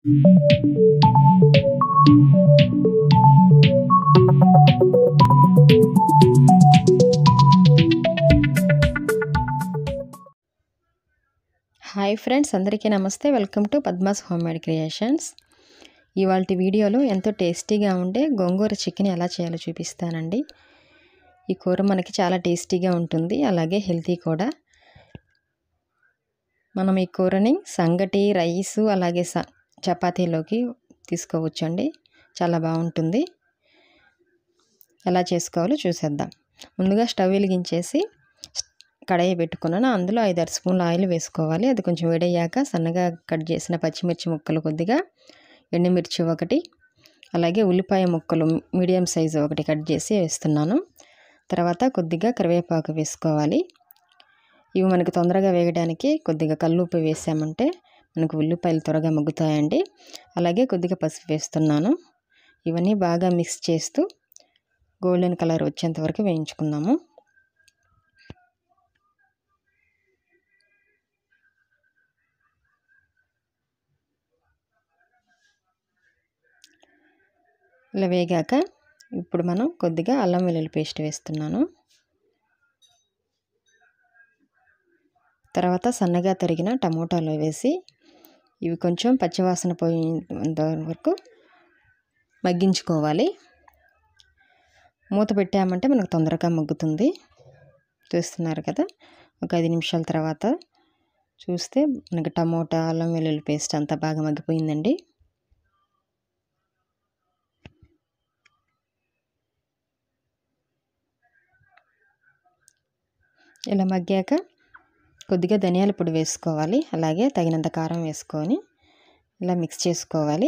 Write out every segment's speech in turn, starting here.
hi friends అందరికీ నమస్తే welcome to Padma's home made creations ఇవాళ వీడియోలో ఎంతో టేస్టీగా ఉండే గోంగూర చికెన్ ఎలా చేయాలో చూపిస్తానండి ఈ కూర మనకి చాలా టేస్టీగా ఉంటుంది అలాగే హెల్తీ కూడా మనం ఈ కూరని సంగటి రైసు అలాగే స చపాతీలోకి తీసుకోవచ్చండి చాలా బాగుంటుంది ఎలా చేసుకోవాలో చూసేద్దాం ముందుగా స్టవ్ వెలిగించేసి కడాయి పెట్టుకున్నాను అందులో ఐదారు స్పూన్ల ఆయిల్ వేసుకోవాలి అది కొంచెం వేడయ్యాక సన్నగా కట్ చేసిన పచ్చిమిర్చి ముక్కలు కొద్దిగా ఎండుమిర్చి ఒకటి అలాగే ఉల్లిపాయ ముక్కలు మీడియం సైజు ఒకటి కట్ చేసి వేస్తున్నాను తర్వాత కొద్దిగా కరివేపాకు వేసుకోవాలి ఇవి మనకు తొందరగా వేగడానికి కొద్దిగా కల్లుప్పు వేసామంటే మనకు ఉల్లిపాయలు త్వరగా మగ్గుతాయండి అలాగే కొద్దిగా పసుపు వేస్తున్నాను ఇవన్నీ బాగా మిక్స్ చేస్తూ గోల్డెన్ కలర్ వచ్చేంత వరకు వేయించుకుందాము ఇలా వేగాక ఇప్పుడు మనం కొద్దిగా అల్లం వెల్లుల్లి పేస్ట్ వేస్తున్నాను తర్వాత సన్నగా తరిగిన టమోటాలు వేసి ఇవి కొంచెం పచ్చివాసన పోయేంత వరకు మగ్గించుకోవాలి మూత పెట్టామంటే మనకు తొందరగా మగ్గుతుంది చూస్తున్నారు కదా ఒక ఐదు నిమిషాల తర్వాత చూస్తే మనకి టమోటా అల్లం వెల్లుల్లి పేస్ట్ అంతా బాగా మగ్గిపోయిందండి ఇలా మగ్గాక కొద్దిగా ధనియాల పొడి వేసుకోవాలి అలాగే తగినంత కారం వేసుకొని ఇలా మిక్స్ చేసుకోవాలి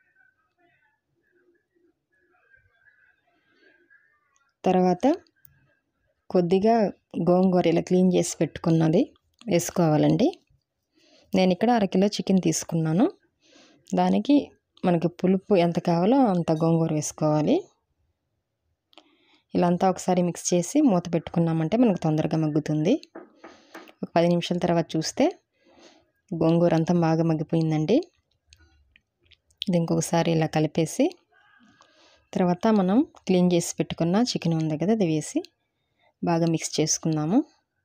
తర్వాత కొద్దిగా గోంగూర ఇలా క్లీన్ చేసి పెట్టుకున్నది వేసుకోవాలండి నేను ఇక్కడ అరకిలో చికెన్ తీసుకున్నాను దానికి మనకి పులుపు ఎంత కావాలో అంత గోంగూర వేసుకోవాలి ఇలా అంతా ఒకసారి మిక్స్ చేసి మూత పెట్టుకున్నామంటే మనకు తొందరగా మగ్గుతుంది ఒక పది నిమిషాల తర్వాత చూస్తే గోంగూర అంతా బాగా మగ్గిపోయిందండి ఇది ఇంకొకసారి ఇలా కలిపేసి తర్వాత మనం క్లీన్ చేసి పెట్టుకున్న చికెన్ ఉంది కదా అది వేసి బాగా మిక్స్ చేసుకుందాము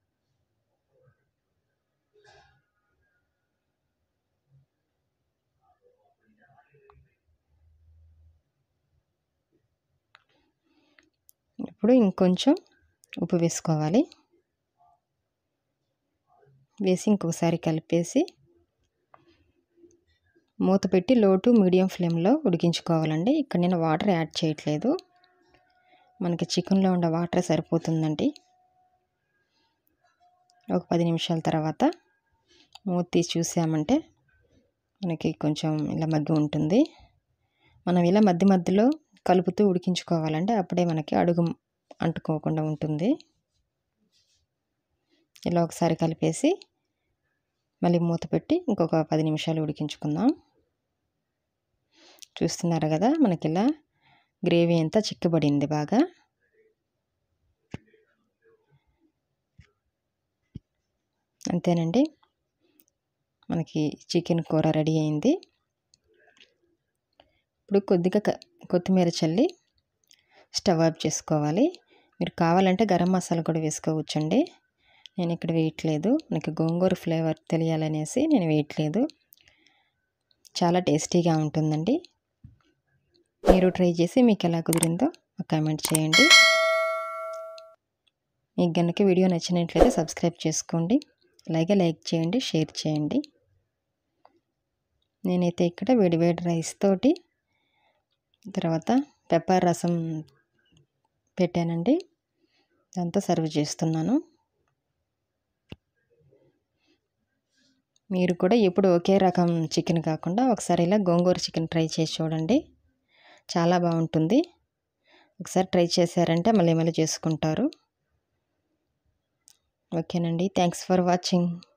ఇప్పుడు ఇంకొంచెం ఉప్పు వేసుకోవాలి వేసి ఇంకొకసారి కలిపేసి మూత పెట్టి లో టు మీడియం ఫ్లేమ్లో ఉడికించుకోవాలండి ఇక్కడ నేను వాటర్ యాడ్ చేయట్లేదు మనకి చికెన్లో ఉండే వాటర్ సరిపోతుందండి ఒక పది నిమిషాల తర్వాత మూత తీసి చూసామంటే మనకి కొంచెం ఇలా మగ్గి ఉంటుంది మనం ఇలా మధ్య మధ్యలో కలుపుతూ ఉడికించుకోవాలంటే అప్పుడే మనకి అడుగు అంటుకోకుండా ఉంటుంది ఇలా ఒకసారి కలిపేసి మళ్ళీ మూత పెట్టి ఇంకొక పది నిమిషాలు ఉడికించుకుందాం చూస్తున్నారు కదా మనకి ఇలా గ్రేవీ అంతా చిక్కబడింది బాగా అంతేనండి మనకి చికెన్ కూర రెడీ అయింది ఇప్పుడు కొద్దిగా కొత్తిమీర చల్లి స్టవ్ ఆఫ్ చేసుకోవాలి మీరు కావాలంటే గరం మసాలా కూడా వేసుకోవచ్చండి నేను ఇక్కడ వేయట్లేదు నాకు గోంగూర ఫ్లేవర్ తెలియాలనేసి నేను వేయట్లేదు చాలా టేస్టీగా ఉంటుందండి మీరు ట్రై చేసి మీకు ఎలా కుదిరిందో కామెంట్ చేయండి మీకు కనుక వీడియో నచ్చినట్లయితే సబ్స్క్రైబ్ చేసుకోండి అలాగే లైక్ చేయండి షేర్ చేయండి నేనైతే ఇక్కడ వేడి వేడి రైస్ తోటి తర్వాత పెప్పర్ రసం పెట్టానండి దాంతో సర్వ్ చేస్తున్నాను మీరు కూడా ఎప్పుడు ఒకే రకం చికెన్ కాకుండా ఒకసారి ఇలా గోంగూర చికెన్ ట్రై చేసి చూడండి చాలా బాగుంటుంది ఒకసారి ట్రై చేశారంటే మళ్ళీ మళ్ళీ చేసుకుంటారు ఓకేనండి థ్యాంక్స్ ఫర్ వాచింగ్